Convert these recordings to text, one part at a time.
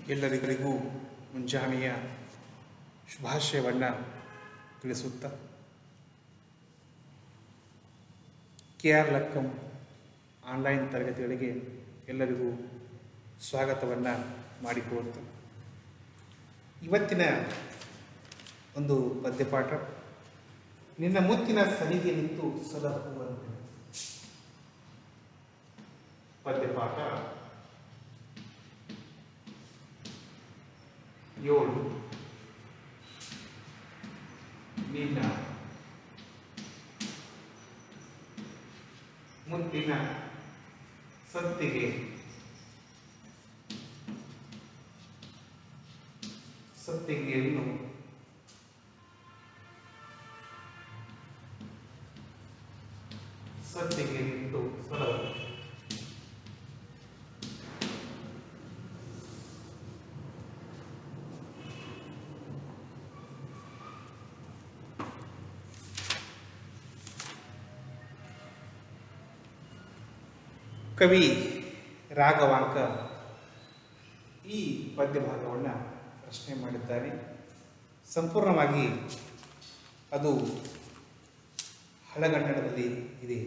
ಎಲ್ಲರಿಗೂ ಮುಂಜಾನೆಯ ಶುಭಾಶಯವನ್ನು ತಿಳಿಸುತ್ತಾ ಕೆ ಆರ್ ಲಕ್ಕಂ ಆನ್ಲೈನ್ ತರಗತಿಗಳಿಗೆ ಎಲ್ಲರಿಗೂ ಸ್ವಾಗತವನ್ನು ಮಾಡಿಕೊಳ್ಳುತ್ತೆ ಇವತ್ತಿನ ಒಂದು ಪದ್ಯಪಾಠ ನಿನ್ನ ಮುತ್ತಿನ ಸಲಿಗೆ ನಿಂತು ಸಲಹುವಂತೆ ಪದ್ಯಪಾಠ ಏಳು ನಿನ್ನ ಮುತ್ತಿನ ಸತ್ತಿಗೆ ಸತ್ತಿಗೆಯನ್ನು ಸತ್ತಿಗೆ ನಿಂತು ಸಲಹು ಕವಿ ರಾಘವಾಂಕ ಈ ಪದ್ಯ ಭಾಗವನ್ನು ಪ್ರಶ್ನೆ ಮಾಡಿದ್ದಾರೆ ಸಂಪೂರ್ಣವಾಗಿ ಅದು ಹಳಗನ್ನಡದಲ್ಲಿ ಇದೆ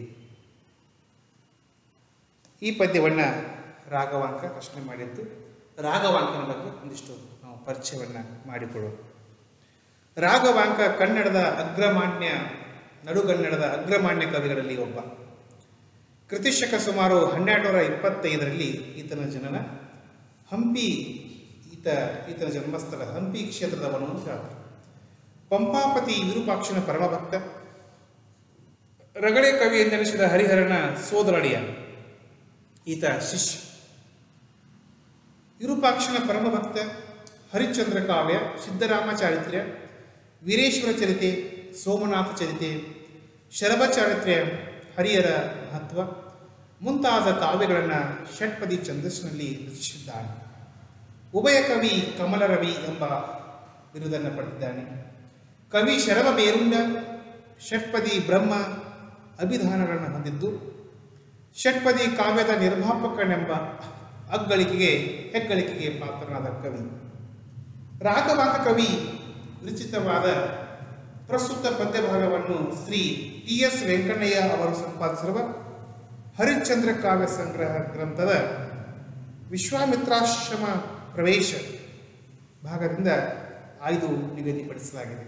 ಈ ಪದ್ಯವನ್ನು ರಾಘವಾಂಕ ಪ್ರಶ್ನೆ ಮಾಡಿದ್ದು ರಾಘವಾಂಕನ ಬಗ್ಗೆ ಒಂದಿಷ್ಟು ನಾವು ಪರಿಚಯವನ್ನು ಮಾಡಿಕೊಳ್ಳೋಣ ರಾಘವಾಂಕ ಕನ್ನಡದ ಅಗ್ರಮಾನ್ಯ ನಡುಗನ್ನಡದ ಅಗ್ರಮಾನ್ಯ ಕವಿಗಳಲ್ಲಿ ಒಬ್ಬ ಕೃತಿಶಕ ಸುಮಾರು ಹನ್ನೆರಡು ನೂರ ಇಪ್ಪತ್ತೈದರಲ್ಲಿ ಈತನ ಜನನ ಹಂಪಿ ಈತ ಈತನ ಜನ್ಮಸ್ಥಳ ಹಂಪಿ ಕ್ಷೇತ್ರದವನು ಅಂತ ಹೇಳ್ತಾರೆ ಪಂಪಾಪತಿ ವಿರೂಪಾಕ್ಷನ ಪರಮಭಕ್ತ ರಗಳೆ ಕವಿ ಎಂದೆನಿಸಿದ ಹರಿಹರನ ಸೋದರಳಿಯ ಈತ ಶಿಷ್ಯ ವಿರೂಪಾಕ್ಷನ ಪರಮಭಕ್ತ ಹರಿಶ್ಚಂದ್ರ ಕಾವ್ಯ ಸಿದ್ದರಾಮ ಚಾರಿತ್ರ್ಯ ವೀರೇಶ್ವರ ಚರಿತೆ ಸೋಮನಾಥ ಚರಿತೆ ಶರಭ ಚಾರಿತ್ರ್ಯ ಹರಿಹರ ಮಹತ್ವ ಮುಂತಾದ ಕಾವ್ಯಗಳನ್ನು ಷಟ್ಪದಿ ಛಂದಸ್ಸಿನಲ್ಲಿ ರಚಿಸಿದ್ದಾನೆ ಉಭಯ ಕವಿ ಕಮಲರವಿ ಎಂಬ ಬಿರುದನ್ನು ಪಡೆದಿದ್ದಾನೆ ಕವಿ ಶರಭ ಬೇರುಂಡ ಷಟ್ಪದಿ ಬ್ರಹ್ಮ ಅಭಿಧಾನಗಳನ್ನು ಹೊಂದಿದ್ದು ಷಟ್ಪದಿ ಕಾವ್ಯದ ನಿರ್ಮಾಪಕನೆಂಬ ಅಗ್ಗಳಿಕೆಗೆ ಹೆಗ್ಗಳಿಕೆಗೆ ಪಾತ್ರನಾದ ಕವಿ ರಾಘವಾಂಕ ಕವಿ ವಿರಚಿತವಾದ ಪ್ರಸ್ತುತ ಪದ್ಯಭಾಗವನ್ನು ಶ್ರೀ ಟಿ ಎಸ್ ವೆಂಕಣ್ಣಯ್ಯ ಅವರು ಸಂಪಾದಿಸಿರುವ ಹರಿಶ್ಚಂದ್ರ ಕಾವ್ಯ ಸಂಗ್ರಹ ಗ್ರಂಥದ ವಿಶ್ವಾಮಿತ್ರಾಶ್ರಮ ಪ್ರವೇಶ ಭಾಗದಿಂದ ಆಯ್ದು ನಿಗದಿಪಡಿಸಲಾಗಿದೆ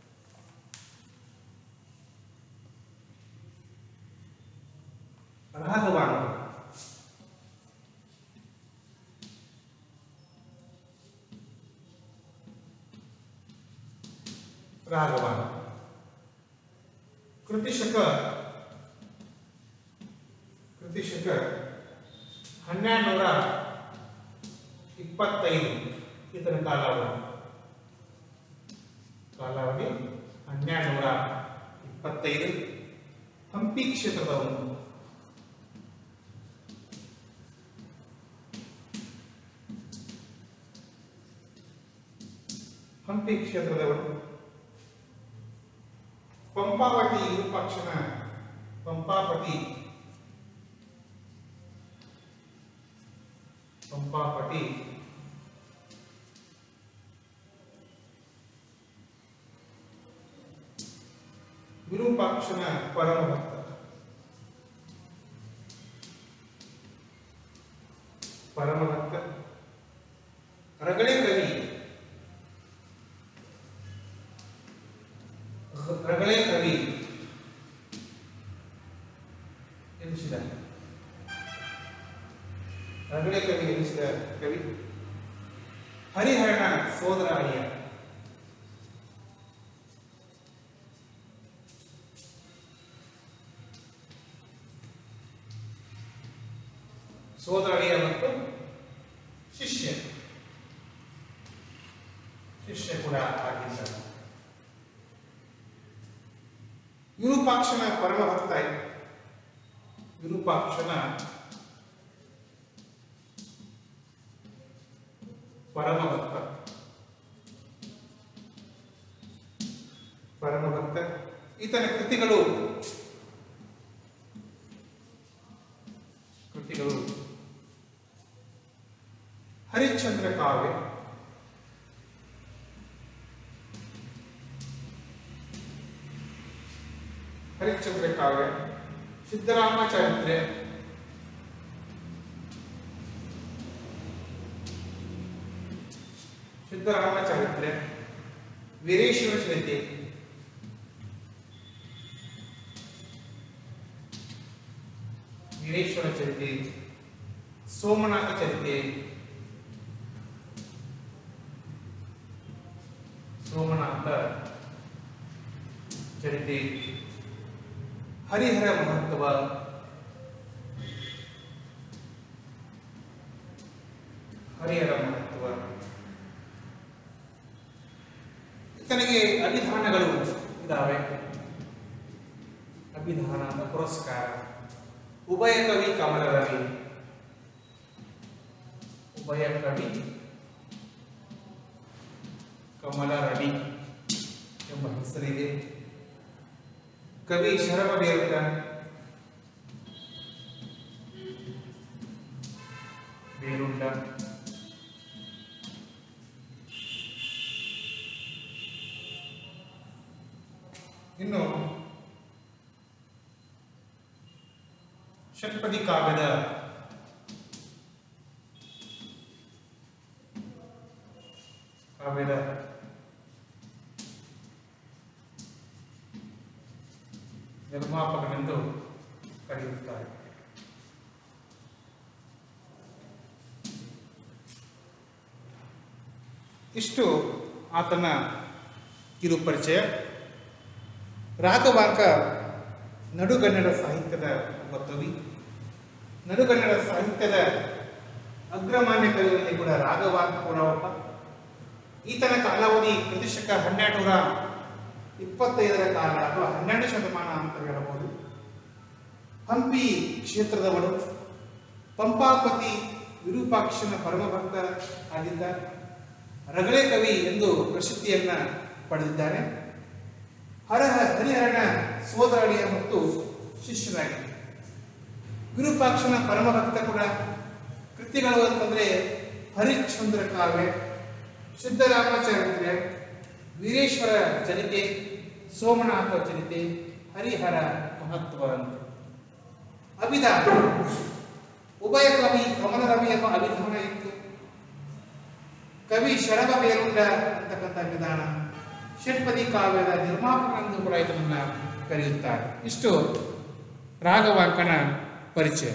ರಾಘವಾಂಕ ರಾಘವಾಂಕ ಕೃತಿಶಕ ಕೃತಿಶಕ ಹನ್ನೆರಡು ನೂರ ಇಪ್ಪತ್ತೈದು ಇದರ ಕಾಲಾವಧಿ ಕಾಲಾವಧಿ ಹನ್ನೆರಡು ನೂರ ಇಪ್ಪತ್ತೈದು ಹಂಪಿ ಕ್ಷೇತ್ರದವನು ಹಂಪಿ ಕ್ಷೇತ್ರದವನು ಪಂಪಾವತಿ ವಿರೂಪಾಕ್ಷನ ಪಂಪಾಪತಿ ಪಂಪಾಪತಿ ವಿರೂಪಾಕ್ಷನ ಪರಮಭಕ್ತ ಪರಮಭಕ್ತ ರಗಳೆ ಕವಿ ರಗಳೆ ಕವಿ ಎನಿಸಿದ ರಗಳೆ ಕವಿ ಎನಿಸಿದ ಕವಿ ಹರಿಹರಣ ಸೋದರ ಅಳಿಯ ಸೋದರ ಅಳಿಯ ಮತ್ತು ಶಿಷ್ಯ ಶಿಷ್ಯ ಕೂಡ ಆಗಿದ್ದಾರೆ ವಿರೂಪಾಕ್ಷನ ಪರಮಭಕ್ತ ವಿರೂಪಾಕ್ಷನ ಪರಮಭಕ್ತ ಪರಮಭಕ್ತ ಈತನ ಕೃತಿಗಳು ಕೃತಿಗಳು ಹರಿಶ್ಚಂದ್ರ ಕಾವ್ಯ ಹರಿಶ್ಚಂದ್ರ ಕಾವ್ಯ ಸಿದ್ದರಾಮ ಚರಿತ್ರೆ ಸಿದ್ದರಾಮ ಚರಿತ್ರೆ ವೀರೇಶ್ವರ ಚರಿತೆ ವೀರೇಶ್ವರ ಚರಿತೆ ಸೋಮನಾಥ ಚರಿತೆ ಸೋಮನಾಥ ಚರಿತೆ ಹರಿಹರ ಮಹತ್ವ ಹರಿಹರ ಮಹತ್ವ ಈತನಿಗೆ ಅಭಿಧಾನಗಳು ಇದ್ದಾವೆ ಅಭಿಧಾನ ಪುರಸ್ಕಾರ ಉಭಯ ಕವಿ ಕಮಲ ರವಿ ಉಭಯ ಕವಿ ಕಮಲ ರವಿ ಎಂಬ ಹೆಸರಿದೆ ಕವಿ ಶರವ ಬೇರುಂಡ ಬೇರುಂಡ ಇನ್ನು ಷಟ್ಪದಿ ಕಾವ್ಯದ ಕಾವ್ಯದ ನಿರ್ಮಾಪಕನೆಂದು ಕರೆಯುತ್ತಾರೆ ಇಷ್ಟು ಆತನ ಕಿರು ಪರಿಚಯ ರಾಘವಾಂಕ ನಡುಗನ್ನಡ ಸಾಹಿತ್ಯದ ಒಬ್ಬ ಕವಿ ನಡುಗನ್ನಡ ಸಾಹಿತ್ಯದ ಅಗ್ರಮಾನ್ಯ ಕವಿಗಳಲ್ಲಿ ಕೂಡ ರಾಘವಾಂಕ ಕೂಡ ಒಬ್ಬ ಈತನ ಕಾಲಾವಧಿ ಪ್ರತಿಶಕ ಹನ್ನೆರಡು ನೂರ ಇಪ್ಪತ್ತೈದರ ಕಾಲ ಅಥವಾ ಹನ್ನೆರಡು ಶತಮಾನ ಅಂತ ಹೇಳಬಹುದು ಹಂಪಿ ಕ್ಷೇತ್ರದವಳು ಪಂಪಾಪತಿ ವಿರೂಪಾಕ್ಷನ ಪರಮಭಕ್ತ ಆಗಿದ್ದ ರಗಳೆ ಕವಿ ಎಂದು ಪ್ರಸಿದ್ಧಿಯನ್ನ ಪಡೆದಿದ್ದಾನೆ ಹರ ಹರಿಹರನ ಸೋದರಳಿಯ ಮತ್ತು ಶಿಷ್ಯನಾಗಿ ವಿರೂಪಾಕ್ಷನ ಪರಮಭಕ್ತ ಕೂಡ ಕೃತಿಗಳು ಅಂತಂದ್ರೆ ಹರಿಶ್ಚಂದ್ರ ಕಾವ್ಯ ಸಿದ್ದರಾಮ ಚರಿತ್ರೆ ವೀರೇಶ್ವರ ಚರಿತೆ ಸೋಮನಾಥ ಚರಿತೆ ಹರಿಹರ ಮಹತ್ವ ಅಂತ ಅಭಿಧಾನ ಉಭಯ ಕವಿ ಕಮಲ ರವಿ ಎಂಬ ಅಭಿಧಾನ ಇತ್ತು ಕವಿ ಶರಭ ಬೇರುಂಡ ಅಂತಕ್ಕಂಥ ವಿಧಾನ ಷಟ್ಪದಿ ಕಾವ್ಯದ ನಿರ್ಮಾಪಕನೆಂದು ಕೂಡ ಇದನ್ನ ಕರೆಯುತ್ತಾರೆ ಇಷ್ಟು ರಾಘವಾಂಕನ ಪರಿಚಯ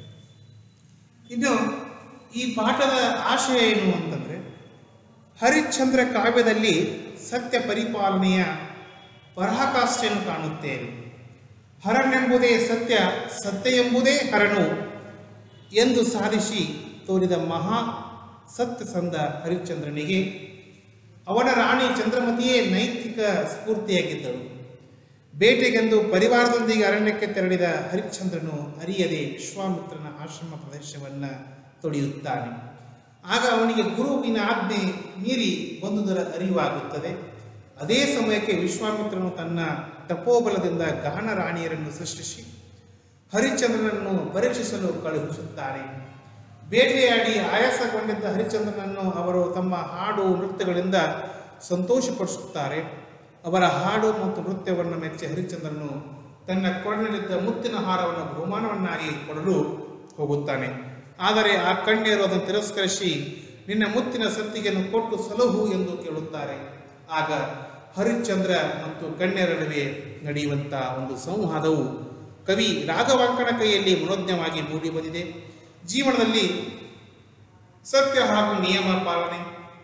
ಇನ್ನು ಈ ಪಾಠದ ಆಶಯ ಏನು ಅಂತಂದ್ರೆ ಹರಿಶ್ಚಂದ್ರ ಕಾವ್ಯದಲ್ಲಿ ಸತ್ಯ ಪರಿಪಾಲನೆಯ ಪರಾಕಾಷ್ಠೆಯನ್ನು ಕಾಣುತ್ತೇವೆ ಹರನೆಂಬುದೇ ಸತ್ಯ ಸತ್ಯ ಎಂಬುದೇ ಹರನು ಎಂದು ಸಾಧಿಸಿ ತೋರಿದ ಮಹಾ ಸತ್ಯಸಂಧ ಹರಿಶ್ಚಂದ್ರನಿಗೆ ಅವನ ರಾಣಿ ಚಂದ್ರಮತಿಯೇ ನೈತಿಕ ಸ್ಫೂರ್ತಿಯಾಗಿದ್ದಳು ಬೇಟೆಗೆಂದು ಪರಿವಾರದೊಂದಿಗೆ ಅರಣ್ಯಕ್ಕೆ ತೆರಳಿದ ಹರಿಶ್ಚಂದ್ರನು ಅರಿಯದೆ ವಿಶ್ವಾಮಿತ್ರನ ಆಶ್ರಮ ಪ್ರದೇಶವನ್ನು ತೊಳೆಯುತ್ತಾನೆ ಆಗ ಅವನಿಗೆ ಗುರುವಿನ ಆಜ್ಞೆ ಮೀರಿ ಬಂದುದರ ಅರಿವಾಗುತ್ತದೆ ಅದೇ ಸಮಯಕ್ಕೆ ವಿಶ್ವಾಮಿತ್ರನು ತನ್ನ ತಪೋಬಲದಿಂದ ಗಹನ ರಾಣಿಯರನ್ನು ಸೃಷ್ಟಿಸಿ ಹರಿಶ್ಚಂದ್ರನನ್ನು ಪರೀಕ್ಷಿಸಲು ಕಳುಹಿಸುತ್ತಾನೆ ಬೇಟೆಯಾಡಿ ಆಯಾಸಗೊಂಡಿದ್ದ ಹರಿಶ್ಚಂದ್ರನನ್ನು ಅವರು ತಮ್ಮ ಹಾಡು ನೃತ್ಯಗಳಿಂದ ಸಂತೋಷಪಡಿಸುತ್ತಾರೆ ಅವರ ಹಾಡು ಮತ್ತು ನೃತ್ಯವನ್ನು ಮೆಚ್ಚಿ ಹರಿಶ್ಚಂದ್ರನು ತನ್ನ ಕೊಡಲಿದ್ದ ಮುತ್ತಿನ ಹಾರವನ್ನು ಬಹುಮಾನವನ್ನಾಗಿ ಕೊಡಲು ಹೋಗುತ್ತಾನೆ ಆದರೆ ಆ ಕಣ್ಯರು ಅದನ್ನು ತಿರಸ್ಕರಿಸಿ ನಿನ್ನ ಮುತ್ತಿನ ಸತ್ತಿಗೆಯನ್ನು ಕೊಟ್ಟು ಸಲಹು ಎಂದು ಕೇಳುತ್ತಾರೆ ಆಗ ಹರಿಶ್ಚಂದ್ರ ಮತ್ತು ಕಣ್ಯರ ನಡುವೆ ನಡೆಯುವಂಥ ಒಂದು ಸಂವಾದವು ಕವಿ ರಾಘವಾಂಕನ ಕೈಯಲ್ಲಿ ಮನೋಜ್ಞವಾಗಿ ಮೂಡಿ ಬಂದಿದೆ ಜೀವನದಲ್ಲಿ ಸತ್ಯ ಹಾಗೂ ನಿಯಮ ಪಾಲನೆ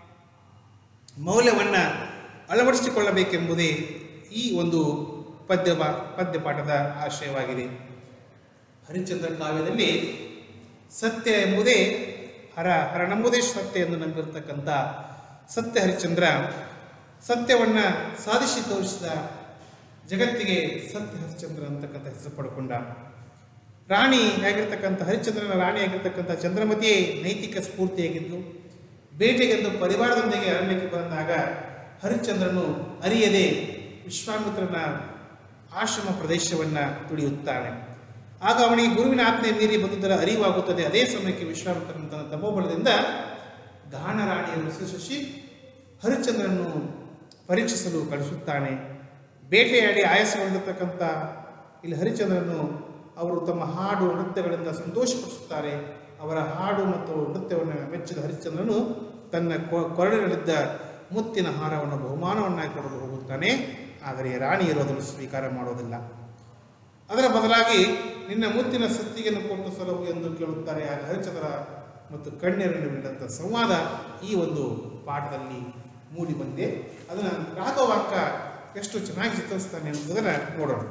ಮೌಲ್ಯವನ್ನು ಅಳವಡಿಸಿಕೊಳ್ಳಬೇಕೆಂಬುದೇ ಈ ಒಂದು ಪದ್ಯ ಪದ್ಯಪಾಠದ ಆಶಯವಾಗಿದೆ ಹರಿಶ್ಚಂದ್ರ ಕಾವ್ಯದಲ್ಲಿ ಸತ್ಯ ಎಂಬುದೇ ಹರ ಹರನೆಂಬುದೇ ಸತ್ಯ ಎಂದು ನಂಬಿರ್ತಕ್ಕಂಥ ಸತ್ಯ ಹರಿಶ್ಚಂದ್ರ ಸತ್ಯವನ್ನು ಸಾಧಿಸಿ ತೋರಿಸಿದ ಜಗತ್ತಿಗೆ ಸತ್ಯ ಹರಿಶ್ಚಂದ್ರ ಅಂತಕ್ಕಂಥ ಹೆಸರು ಪಡ್ಕೊಂಡ ರಾಣಿ ಆಗಿರ್ತಕ್ಕಂಥ ಹರಿಶ್ಚಂದ್ರನ ರಾಣಿಯಾಗಿರ್ತಕ್ಕಂಥ ಚಂದ್ರಮತಿಯೇ ನೈತಿಕ ಸ್ಫೂರ್ತಿಯಾಗಿದ್ದು ಬೇಟೆಗೆಂದು ಪರಿವಾರದೊಂದಿಗೆ ಅರಣ್ಯಕ್ಕೆ ಬಂದಾಗ ಹರಿಶ್ಚಂದ್ರನು ಅರಿಯದೆ ವಿಶ್ವಾಮಿತ್ರನ ಆಶ್ರಮ ಪ್ರದೇಶವನ್ನು ತುಳಿಯುತ್ತಾನೆ ಆಗ ಅವನಿಗೆ ಗುರುವಿನ ಆಜ್ಞೆ ಮೀರಿ ಬಂದುದರ ಅರಿವಾಗುತ್ತದೆ ಅದೇ ಸಮಯಕ್ಕೆ ವಿಶ್ವಾಮಿತ್ರನ ತನ್ನ ತಪೋಬಲದಿಂದ ಗಾನರಾಣಿಯನ್ನು ಶಶಿ ಹರಿಶ್ಚಂದ್ರನನ್ನು ಪರೀಕ್ಷಿಸಲು ಕಳಿಸುತ್ತಾನೆ ಬೇಟೆಯಾಡಿ ಆಯಾಸಗೊಂಡಿರ್ತಕ್ಕಂಥ ಇಲ್ಲಿ ಹರಿಶ್ಚಂದ್ರನು ಅವರು ತಮ್ಮ ಹಾಡು ನೃತ್ಯಗಳಿಂದ ಸಂತೋಷಪಡಿಸುತ್ತಾರೆ ಅವರ ಹಾಡು ಮತ್ತು ನೃತ್ಯವನ್ನು ಮೆಚ್ಚಿದ ಹರಿಶ್ಚಂದ್ರನು ತನ್ನ ಕೊ- ಕೊರಳಿನಲ್ಲಿದ್ದ ಮುತ್ತಿನ ಹಾರವನ್ನು ಬಹುಮಾನವನ್ನಾಗಿ ಕೊಡಲು ಹೋಗುತ್ತಾನೆ ಆದರೆ ರಾಣಿಯರು ಅದನ್ನು ಸ್ವೀಕಾರ ಮಾಡೋದಿಲ್ಲ ಅದರ ಬದಲಾಗಿ ನಿನ್ನ ಮುತ್ತಿನ ಸತ್ತಿಗೆಯನ್ನು ಕೊಟ್ಟು ಸಲಹು ಎಂದು ಕೇಳುತ್ತಾರೆ ಆಗ ಹರಿಚಂದ್ರ ಮತ್ತು ಕಣ್ಣೀರ ನಡುವಿನಂಥ ಸಂವಾದ ಈ ಒಂದು ಪಾಠದಲ್ಲಿ ಮೂಡಿ ಬಂದೆ ಅದನ್ನು ರಾಘವಾಂಕ ಎಷ್ಟು ಚೆನ್ನಾಗಿ ಚಿತ್ರಿಸ್ತಾನೆ ಎಂಬುದನ್ನು ನೋಡೋಣ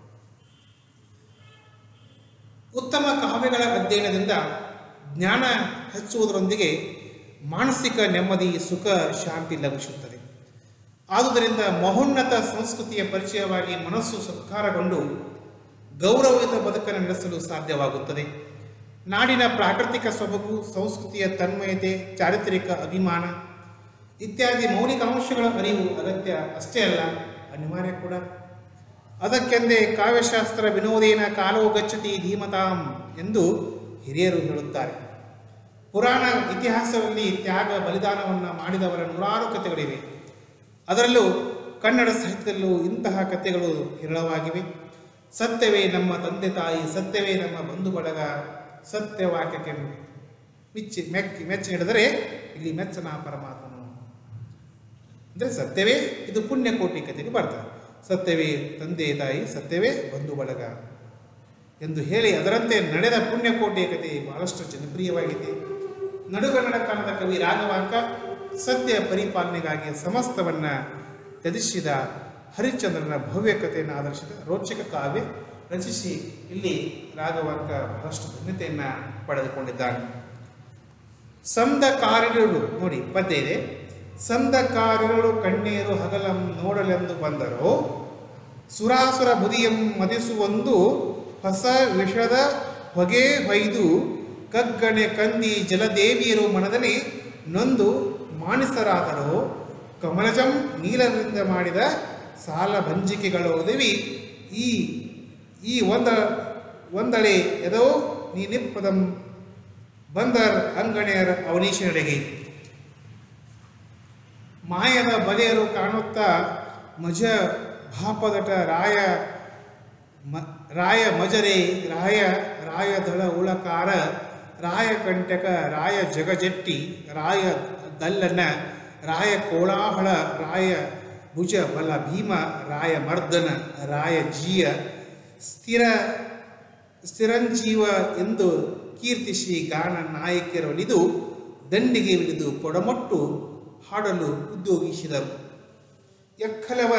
ಉತ್ತಮ ಕಾವ್ಯಗಳ ಅಧ್ಯಯನದಿಂದ ಜ್ಞಾನ ಹೆಚ್ಚುವುದರೊಂದಿಗೆ ಮಾನಸಿಕ ನೆಮ್ಮದಿ ಸುಖ ಶಾಂತಿ ಲಭಿಸುತ್ತದೆ ಆದುದರಿಂದ ಮಹೋನ್ನತ ಸಂಸ್ಕೃತಿಯ ಪರಿಚಯವಾಗಿ ಮನಸ್ಸು ಸತ್ಕಾರಗೊಂಡು ಗೌರವಯುತ ಬದುಕನ್ನು ನಡೆಸಲು ಸಾಧ್ಯವಾಗುತ್ತದೆ ನಾಡಿನ ಪ್ರಾಕೃತಿಕ ಸೊಬಗು ಸಂಸ್ಕೃತಿಯ ತನ್ಮಯತೆ ಚಾರಿತ್ರಿಕ ಅಭಿಮಾನ ಇತ್ಯಾದಿ ಮೌಲಿಕ ಅಂಶಗಳ ಅರಿವು ಅಗತ್ಯ ಅಷ್ಟೇ ಅಲ್ಲ ಅನಿವಾರ್ಯ ಕೂಡ ಅದಕ್ಕೆಂದೇ ಕಾವ್ಯಶಾಸ್ತ್ರ ವಿನೋದೇನ ಕಾಲವು ಗಚ್ಚತಿ ಧೀಮತಾಂ ಎಂದು ಹಿರಿಯರು ಹೇಳುತ್ತಾರೆ ಪುರಾಣ ಇತಿಹಾಸದಲ್ಲಿ ತ್ಯಾಗ ಬಲಿದಾನವನ್ನು ಮಾಡಿದವರ ನೂರಾರು ಕಥೆಗಳಿವೆ ಅದರಲ್ಲೂ ಕನ್ನಡ ಸಾಹಿತ್ಯದಲ್ಲೂ ಇಂತಹ ಕಥೆಗಳು ಹೇರಳವಾಗಿವೆ ಸತ್ಯವೇ ನಮ್ಮ ತಂದೆ ತಾಯಿ ಸತ್ಯವೇ ನಮ್ಮ ಬಂಧು ಬಳಗ ಸತ್ಯ ವಾಕ್ಯಕ್ಕೆ ಮಿಚ್ಚಿ ಮೆಚ್ಚಿ ಮೆಚ್ಚಿ ಹಿಡಿದರೆ ಇಲ್ಲಿ ಮೆಚ್ಚನ ಪರಮಾತ್ಮನು ಅಂದರೆ ಸತ್ಯವೇ ಇದು ಪುಣ್ಯಕೋಟಿ ಕಥೆಗೆ ಬರ್ತದೆ ಸತ್ಯವೇ ತಂದೆ ತಾಯಿ ಸತ್ಯವೇ ಬಂಧು ಬಳಗ ಎಂದು ಹೇಳಿ ಅದರಂತೆ ನಡೆದ ಪುಣ್ಯಕೋಟೆಯ ಕಥೆ ಬಹಳಷ್ಟು ಜನಪ್ರಿಯವಾಗಿದೆ ನಡುಗನ್ನಡ ಕಾಲದ ಕವಿ ರಾಘವಾಂಕ ಸತ್ಯ ಪರಿಪಾಲನೆಗಾಗಿ ಸಮಸ್ತವನ್ನ ತ್ಯಜಿಸಿದ ಹರಿಶ್ಚಂದ್ರನ ಭವ್ಯ ಕಥೆಯನ್ನು ಆಧರಿಸಿದ ರೋಚಕ ಕಾವ್ಯ ರಚಿಸಿ ಇಲ್ಲಿ ರಾಘವಾಂಕ ಬಹಳಷ್ಟು ಧನ್ಯತೆಯನ್ನು ಪಡೆದುಕೊಂಡಿದ್ದಾನೆ ಸಂದ ಕಾರ್ಯಗಳು ನೋಡಿ ಪದ್ಯ ಇದೆ ಸಂದ ಕಾರ್ಯಗಳು ಕಣ್ಣೀರು ಹಗಲಂ ನೋಡಲೆಂದು ಬಂದರು ಸುರಾಸುರ ಬುದಿಯಂ ಮದಿಸುವೊಂದು ಹೊಸ ವಿಷದ ಹೊಗೆ ಹೊಯ್ದು ಕಗ್ಗಣೆ ಕಂದಿ ಜಲದೇವಿಯರು ಮನದಲ್ಲಿ ನೊಂದು ಮಾನಿಸರಾದರು ಕಮಲಜಂ ನೀಲರಿಂದ ಮಾಡಿದ ಸಾಲ ಬಂಜಿಕೆಗಳು ಒದವಿ ಈ ಈ ಒಂದ ಒಂದಳೆ ಎದೋ ನೀನಿಪ್ಪದಂ ಬಂದರ್ ಅಂಗಣಿಯರ ಅವನೀಶನೆಡೆಗೆ ಮಾಯದ ಬಲೆಯರು ಕಾಣುತ್ತಾ ಮಜ ಭಾಪದಟ ರಾಯ ಮ ರಾಯ ಮಜರೆ ರಾಯ ರಾಯ ದಳ ಉಳಕಾರ ರಾಯ ಕಂಟಕ ರಾಯ ಜಗಜಟ್ಟಿ ರಾಯ ದಲ್ಲನ ರಾಯ ಕೋಳಾಹಳ ರಾಯ ಭುಜ ಬಲ ಭೀಮ ರಾಯ ಮರ್ದನ ರಾಯ ಜೀಯ ಸ್ಥಿರ ಸ್ಥಿರಂಜೀವ ಎಂದು ಕೀರ್ತಿಸಿ ಗಾನ ನಾಯಕರೊಲಿದು ದಂಡಿಗೆ ಇಳಿದು ಕೊಡಮಟ್ಟು ಹಾಡಲು ಉದ್ಯೋಗಿಸಿದರು ಎಕ್ಕಲವ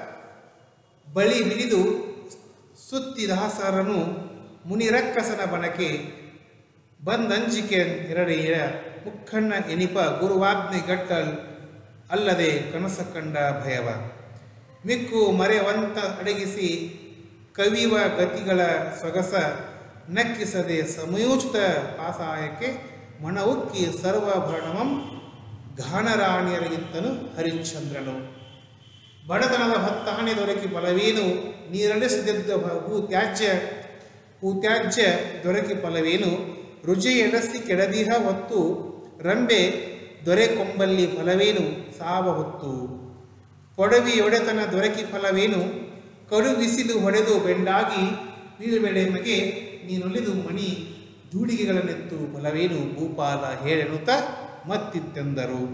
ಬಳಿ ಹಿಡಿದು ಸುತ್ತಿದಾಸರನು ಮುನಿರಕ್ಕಸನ ಬನಕೆ ಬಂದಂಜಿಕೆ ಎರಡೆಯ ಮುಖಣ್ಣ ಎನಿಪ ಗುರುವಾಜ್ಞೆ ಗಟ್ಟಲ್ ಅಲ್ಲದೆ ಕನಸ ಕಂಡ ಭಯವ ಮಿಕ್ಕು ಮರೆವಂತ ಅಡಗಿಸಿ ಕವಿವ ಗತಿಗಳ ಸೊಗಸ ನಕ್ಕಿಸದೆ ಸಮಯೋಚಿತ ಪಾಸಾಯಕ್ಕೆ ಮಣವುಕ್ಕಿ ಸರ್ವಭರಣಮಂ ಘಾನರಾಣಿಯರಿಗಿಂತನು ಹರಿಶ್ಚಂದ್ರನು ಬಡತನದ ಹೊತ್ತಾಣೆ ದೊರಕಿ ಫಲವೇನು ನೀರಳಿಸದಿದ್ದ ಭೂ ತ್ಯಾಜ್ಯ ಹೂ ತ್ಯಾಜ್ಯ ದೊರಕಿ ಫಲವೇನು ರುಜಿ ಎಡಸಿ ಕೆಡದಿಹ ಹೊತ್ತು ರಂಬೆ ದೊರೆ ಕೊಂಬಲ್ಲಿ ಫಲವೇನು ಸಾವ ಹೊತ್ತು ಕೊಡವಿ ಒಡೆತನ ದೊರಕಿ ಫಲವೇನು ಕಡು ಬಿಸಿಲು ಹೊಡೆದು ಬೆಂಡಾಗಿ ಬೀಳುವೆಳೆಮಗೆ ನೀನುಳಿದು ಮಣಿ ದೂಡಿಗೆಗಳನ್ನೆತ್ತು ಫಲವೇನು ಭೂಪಾಲ ಹೇಳೆನುತ್ತ ಮತ್ತಿತ್ತೆಂದರು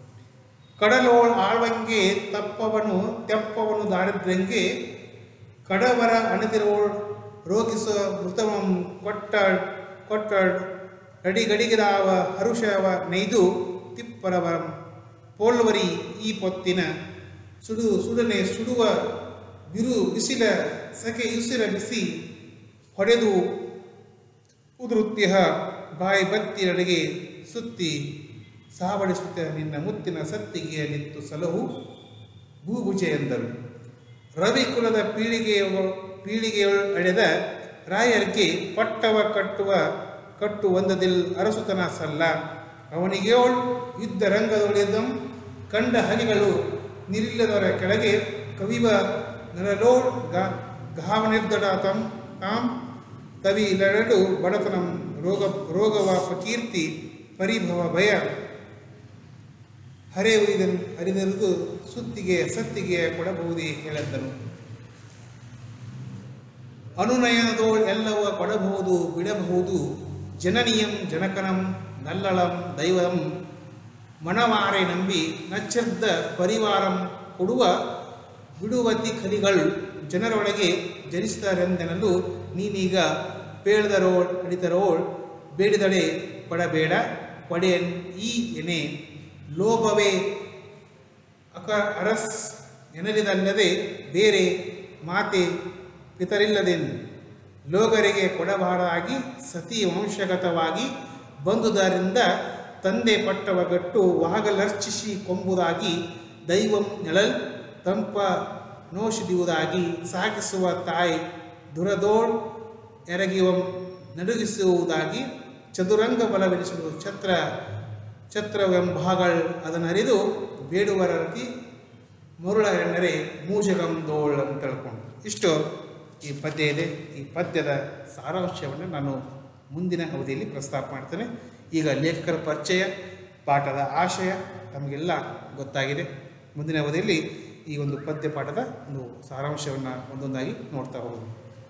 ಕಡಲೋಳ್ ಆಳ್ವಂಗೆ ತಪ್ಪವನು ತೆಪ್ಪವನು ದಾರಿದ್ರ್ಯಂಗೆ ಕಡವರ ಅಣದಿರೋಳ್ ರೋಗಿಸ ಮೃತವಂ ಕೊಟ್ಟ ಕೊಟ್ಟ ಅಡಿಗಡಿಗಿರಾವ ಹರುಷವ ನೈದು ತಿಪ್ಪರವ ಪೋಲ್ವರಿ ಈ ಪೊತ್ತಿನ ಸುಡು ಸುಡನೆ ಸುಡುವ ಬಿರು ಬಿಸಿಲ ಸೆಕೆ ಉಸಿರ ಬಿಸಿ ಹೊಡೆದು ಉದುರುತ್ತಿಹ ಬಾಯಿ ಬತ್ತಿರಡೆಗೆ ಸುತ್ತಿ ಸಾವಡಿಸುತ್ತ ನಿನ್ನ ಮುತ್ತಿನ ಸತ್ತಿಗೆಯ ನಿತ್ತು ಸಲಹು ಭೂಭುಜೆ ಎಂದರು ರವಿ ಕುಲದ ಪೀಳಿಗೆಯ ಪೀಳಿಗೆಯೊಳ ಅಡೆದ ರಾಯರ್ಗೆ ಪಟ್ಟವ ಕಟ್ಟುವ ಕಟ್ಟು ಒಂದದಿಲ್ ಅರಸುತನ ಸಲ್ಲ ಅವನಿಗೆಯೋಳ್ ಯುದ್ಧ ರಂಗದೊಳಿದಂ ಕಂಡ ಹನಿಗಳು ನಿರಿಲ್ಲದವರ ಕೆಳಗೆ ಕವಿವ ನರಲೋಳ್ ಗಾ ಗಾವನಿರ್ದಡಾತಂ ಕಾಂ ತವಿ ಲರಡು ಬಡತನಂ ರೋಗ ರೋಗವಾಪ ಕೀರ್ತಿ ಪರಿಭವ ಭಯ ಹರೆ ಉರಿದನು ಹರಿದರಿದು ಸುತ್ತಿಗೆ ಸತ್ತಿಗೆ ಕೊಡಬಹುದೇ ಹೇಳೆದ್ದನು ಅನುನಯನದೋಳ್ ಎಲ್ಲವ ಕೊಡಬಹುದು ಬಿಡಬಹುದು ಜನನಿಯಂ ಜನಕನಂ ನಲ್ಲಳಂ ದೈವಂ ಮಣವಾರೆ ನಂಬಿ ನಚ್ಚರ್ದ ಪರಿವಾರಂ ಕೊಡುವ ಬಿಡುವತಿ ಕಲಿಗಳು ಜನರೊಳಗೆ ಜನಿಸಿದರೆಂದೆನಲು ನೀನೀಗ ಪೇಳ್ದರೋಳ್ ಅಡಿತರೋಳ್ ಬೇಡಿದಳೆ ಕೊಡಬೇಡ ಕೊಡೆಯನ್ ಈ ಎನೆ ಲೋಭವೇ ಅಕ ಅರಸ್ ಎನಲಿದಲ್ಲದೆ ಬೇರೆ ಮಾತೆ ಪಿತರಿಲ್ಲದೆಂದು ಲೋಗರಿಗೆ ಕೊಡಬಾರದಾಗಿ ಸತಿ ವಂಶಗತವಾಗಿ ಬಂದುದರಿಂದ ತಂದೆ ಪಟ್ಟವ ಗಟ್ಟು ವಾಗಲರ್ಚಿಸಿ ಕೊಂಬುದಾಗಿ ದೈವಂ ನೆಳಲ್ ತಂಪ ನೋಷಿದಿಯುವುದಾಗಿ ಸಾಗಿಸುವ ತಾಯಿ ದುರದೋಳ್ ಎರಗಿವಂ ನಡುಗಿಸುವುದಾಗಿ ಚದುರಂಗ ಬಲವೆನಿಸಲು ಛತ್ರ ಛತ್ರವೆಂಬಾಗಳ್ ಅದನ್ನರಿದು ಬೇಡುವರ ರೀತಿ ಮರುಳ ಎಣ್ಣರೆ ಮೂಜಗಂ ದೋಳ್ ಅಂತ ತಿಳ್ಕೊಂಡು ಇಷ್ಟು ಈ ಪದ್ಯ ಇದೆ ಈ ಪದ್ಯದ ಸಾರಾಂಶವನ್ನು ನಾನು ಮುಂದಿನ ಅವಧಿಯಲ್ಲಿ ಪ್ರಸ್ತಾಪ ಮಾಡ್ತೇನೆ ಈಗ ಲೇಖಕರ ಪರಿಚಯ ಪಾಠದ ಆಶಯ ನಮಗೆಲ್ಲ ಗೊತ್ತಾಗಿದೆ ಮುಂದಿನ ಅವಧಿಯಲ್ಲಿ ಈ ಒಂದು ಪದ್ಯ ಪಾಠದ ಒಂದು ಸಾರಾಂಶವನ್ನು ಒಂದೊಂದಾಗಿ ನೋಡ್ತಾ ಹೋಗೋದು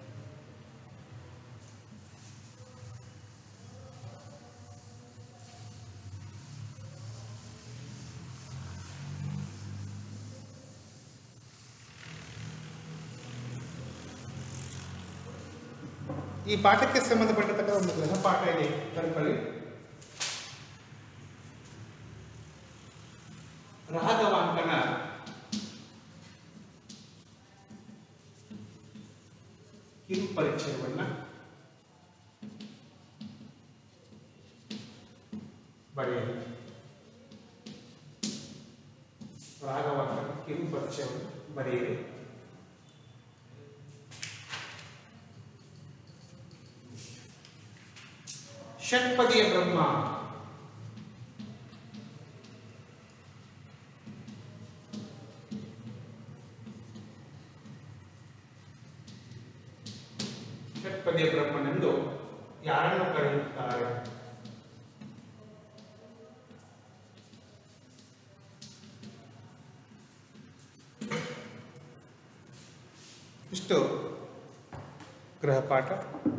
ಈ ಪಾಠಕ್ಕೆ ಸಂಬಂಧಪಟ್ಟತಕ್ಕ ಒಂದು ಗೃಹ ಪಾಠ ಇದೆ ಕಲ್ಪಳಿ ರಾಘವಾಂಕನ ಕಿರು ಪರಿಚಯವನ್ನ ಬರೆಯಲು ರಾಘವಾಂಕನ ಕಿರು ಪರಿಚಯವನ್ನು ಬರೆಯಿರಿ ಷಟ್ಪದಿಯ ಬ್ರಹ್ಮ ಷಟ್ಪದಿಯ ಬ್ರಹ್ಮನೆಂದು ಯಾರನ್ನು ಕರೆಯುತ್ತಾರೆ ಇಷ್ಟು ಗೃಹಪಾಠ